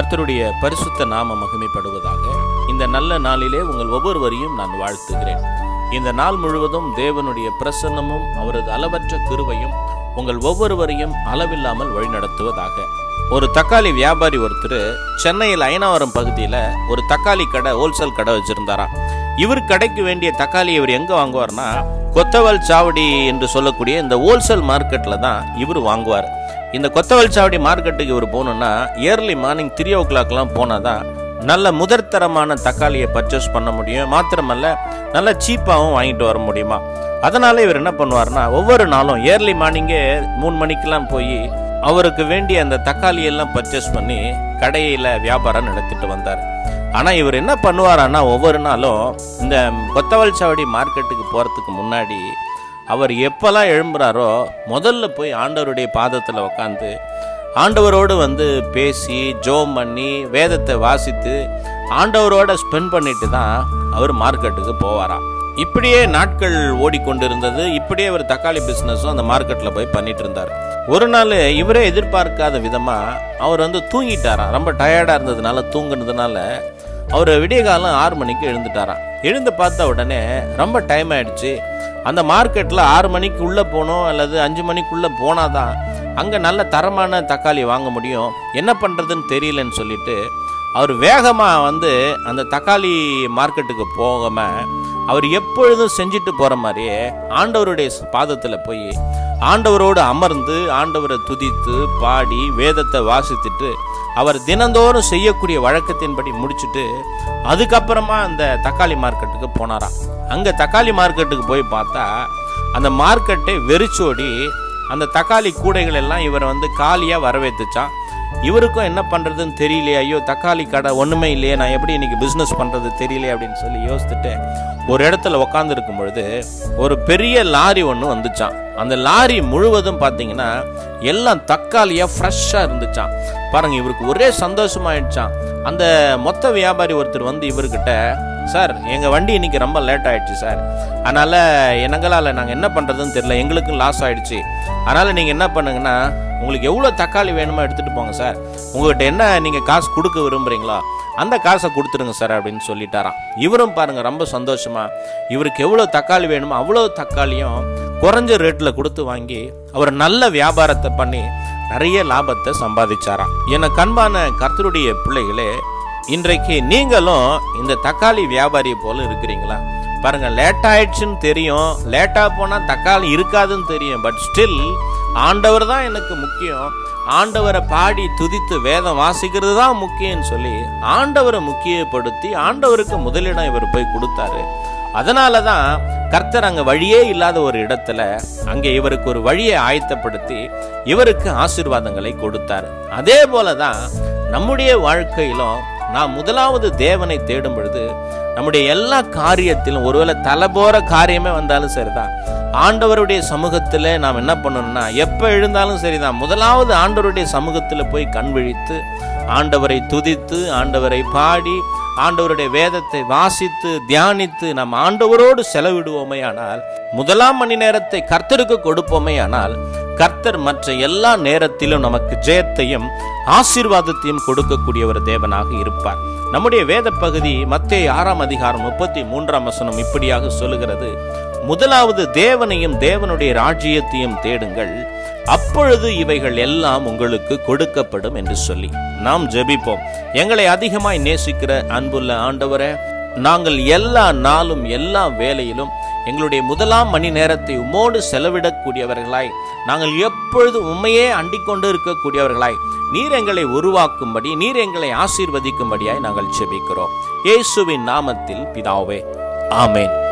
கர்த்தருடைய பரிசுத்த நாம மகிமைப்படுவதாக இந்த நல்ல நாளிலே உங்கள் ஒவ்வொருவரையும் நான் வாழ்த்துகிறேன் இந்த நாள் முழுவதும் தேவனுடைய பிரசன்னமும் அவரது அளவற்ற கிருபையும் உங்கள் ஒவ்வொருவரையும் அளவில்லாமல் வழிநடத்துவதாக ஒரு தக்காளி வியாபாரி ஒருத்தர் சென்னையில் ஐனாவரம் பகுதியில் ஒரு தக்காளி கடை ஹோல்சேல் கடை வச்சிருந்தாராம் இவர் கடைக்கு வேண்டிய தக்காளி இவர் எங்கே வாங்குவார்னா கொத்தவல் சாவடி என்று சொல்லக்கூடிய இந்த ஹோல்சேல் மார்க்கெட்டில் தான் இவர் வாங்குவார் இந்த கொத்தவல் சாவடி மார்க்கெட்டுக்கு இவர் போகணுன்னா ஏர்லி மார்னிங் த்ரீ ஓ கிளாக்லாம் போனால் தான் நல்ல முதற்தரமான தக்காளியை பர்ச்சேஸ் பண்ண முடியும் மாத்திரமல்ல நல்ல சீப்பாகவும் வாங்கிட்டு வர முடியுமா அதனால இவர் என்ன பண்ணுவார்னா ஒவ்வொரு நாளும் ஏர்லி மார்னிங்கே மூணு மணிக்கெல்லாம் போய் அவருக்கு வேண்டிய அந்த தக்காளி எல்லாம் பர்ச்சேஸ் பண்ணி கடையில் வியாபாரம் நடத்திட்டு வந்தார் ஆனால் இவர் என்ன பண்ணுவாரான்னா ஒவ்வொரு நாளும் இந்த கொத்தவல் சாவடி மார்க்கெட்டுக்கு போகிறதுக்கு முன்னாடி அவர் எப்போல்லாம் எழும்புறாரோ முதல்ல போய் ஆண்டவருடைய பாதத்தில் உக்காந்து ஆண்டவரோடு வந்து பேசி ஜோம் பண்ணி வேதத்தை வாசித்து ஆண்டவரோட ஸ்பெண்ட் பண்ணிட்டு தான் அவர் மார்க்கெட்டுக்கு போவாராம் இப்படியே நாட்கள் ஓடிக்கொண்டிருந்தது இப்படியே அவர் தக்காளி பிஸ்னஸும் அந்த மார்க்கெட்டில் போய் பண்ணிட்டு இருந்தார் ஒரு நாள் இவரே எதிர்பார்க்காத விதமாக அவர் வந்து தூங்கிட்டாராம் ரொம்ப டயர்டாக இருந்ததுனால தூங்குனதுனால அவர் விடிய காலம் ஆறு மணிக்கு எழுந்துட்டாராம் எழுந்து பார்த்த உடனே ரொம்ப டைம் ஆயிடுச்சு அந்த மார்க்கெட்டில் ஆறு மணிக்கு உள்ளே போகணும் அல்லது அஞ்சு மணிக்குள்ளே போனால் தான் அங்கே நல்ல தரமான தக்காளி வாங்க முடியும் என்ன பண்ணுறதுன்னு தெரியலன்னு சொல்லிட்டு அவர் வேகமாக வந்து அந்த தக்காளி மார்க்கெட்டுக்கு போகாமல் அவர் எப்பொழுதும் செஞ்சுட்டு போகிற மாதிரியே ஆண்டவருடைய பாதத்தில் போய் ஆண்டவரோடு அமர்ந்து ஆண்டவரை துதித்து பாடி வேதத்தை வாசித்துட்டு அவர் தினந்தோறும் செய்யக்கூடிய வழக்கத்தின்படி முடிச்சுட்டு அதுக்கப்புறமா அந்த தக்காளி மார்க்கெட்டுக்கு போனாராம் அங்கே தக்காளி மார்க்கெட்டுக்கு போய் பார்த்தா அந்த மார்க்கெட்டை வெறிச்சோடி அந்த தக்காளி கூடைகள் எல்லாம் இவரை வந்து காலியாக வரவேற்றுச்சான் இவருக்கும் என்ன பண்ணுறதுன்னு தெரியலையே ஐயோ தக்காளி கடை ஒன்றுமே இல்லையே நான் எப்படி இன்னைக்கு பிஸ்னஸ் பண்ணுறது தெரியலையே அப்படின்னு சொல்லி யோசிச்சுட்டு ஒரு இடத்துல உக்காந்துருக்கும் பொழுது ஒரு பெரிய லாரி ஒன்று வந்துச்சான் அந்த லாரி முழுவதும் பார்த்தீங்கன்னா எல்லாம் தக்காளியாக ஃப்ரெஷ்ஷாக இருந்துச்சான் பாருங்க இவருக்கு ஒரே சந்தோஷமாயிடுச்சான் அந்த மொத்த வியாபாரி ஒருத்தர் வந்து இவர்கிட்ட சார் எங்கள் வண்டி இன்னைக்கு ரொம்ப லேட் ஆயிடுச்சு சார் அதனால் என்னங்களால் நாங்கள் என்ன பண்ணுறதுன்னு தெரியல எங்களுக்கும் லாஸ் ஆயிடுச்சு அதனால் நீங்கள் என்ன பண்ணுங்கன்னா உங்களுக்கு எவ்வளோ தக்காளி வேணுமோ எடுத்துகிட்டு போங்க சார் உங்கள்கிட்ட என்ன நீங்கள் காசு கொடுக்க விரும்புகிறீங்களோ அந்த காசை கொடுத்துருங்க சார் அப்படின்னு சொல்லிட்டாராம் இவரும் பாருங்கள் ரொம்ப சந்தோஷமா இவருக்கு எவ்வளோ தக்காளி வேணுமோ அவ்வளோ தக்காளியும் குறைஞ்ச ரேட்டில் கொடுத்து வாங்கி அவர் நல்ல வியாபாரத்தை பண்ணி நிறைய லாபத்தை சம்பாதிச்சாராம் என கண்பான கர்த்தருடைய பிள்ளைகளே இன்றைக்கு நீங்களும் இந்த தக்காளி வியாபாரி போல இருக்கிறீங்களா பாருங்க லேட் ஆயிடுச்சுன்னு தெரியும் லேட்டா போனா தக்காளி இருக்காதுன்னு தெரியும் பட் ஸ்டில் ஆண்டவர் தான் எனக்கு முக்கியம் ஆண்டவரை பாடி துதித்து வேதம் வாசிக்கிறது தான் முக்கியம்னு சொல்லி ஆண்டவரை முக்கியப்படுத்தி ஆண்டவருக்கு முதலிடம் இவர் போய் கொடுத்தாரு அதனால தான் கர்த்தர் அங்கே வழியே இல்லாத ஒரு இடத்துல அங்கே இவருக்கு ஒரு வழியை ஆயத்தப்படுத்தி இவருக்கு ஆசீர்வாதங்களை கொடுத்தார் அதே போல தான் நம்முடைய வாழ்க்கையிலும் நாம் முதலாவது தேவனை தேடும் பொழுது நம்முடைய எல்லா காரியத்திலும் ஒருவேளை தலை போற காரியமே வந்தாலும் சரிதான் ஆண்டவருடைய சமூகத்தில் நாம் என்ன பண்ணணும்னா எப்போ எழுந்தாலும் சரிதான் முதலாவது ஆண்டவருடைய சமூகத்தில் போய் கண் விழித்து ஆண்டவரை துதித்து ஆண்டவரை பாடி ஆண்டவருடைய வேதத்தை வாசித்து தியானித்து நாம் ஆண்டவரோடு செலவிடுவோமே ஆனால் முதலாம் மணி நேரத்தை கர்த்தருக்கு கொடுப்போமே ஆனால் கர்த்தர் மற்ற எல்லா நேரத்திலும் நமக்கு ஜெயத்தையும் ஆசீர்வாதத்தையும் கொடுக்கக்கூடிய ஒரு தேவனாக இருப்பார் நம்முடைய வேத பகுதி மத்திய ஆறாம் அதிகாரம் முப்பத்தி மூன்றாம் வசனம் இப்படியாக சொல்லுகிறது முதலாவது தேவனையும் தேவனுடைய ராஜ்யத்தையும் தேடுங்கள் அப்பொழுது இவைகள் எல்லாம் உங்களுக்கு கொடுக்கப்படும் என்று சொல்லி நாம் ஜெபிப்போம் எங்களை அதிகமாய் நேசிக்கிற அன்புள்ள ஆண்டவரே நாங்கள் எல்லா நாளும் எல்லா வேலையிலும் எங்களுடைய முதலாம் மணி நேரத்தை உம்மோடு செலவிடக்கூடியவர்களாய் நாங்கள் எப்பொழுது உண்மையே அண்டிக் கொண்டு இருக்கக்கூடியவர்களாய் நீர் எங்களை உருவாக்கும்படி நீர் எங்களை ஆசீர்வதிக்கும்படியாய் நாங்கள் செபிக்கிறோம் இயேசுவின் நாமத்தில் பிதாவே ஆமேன்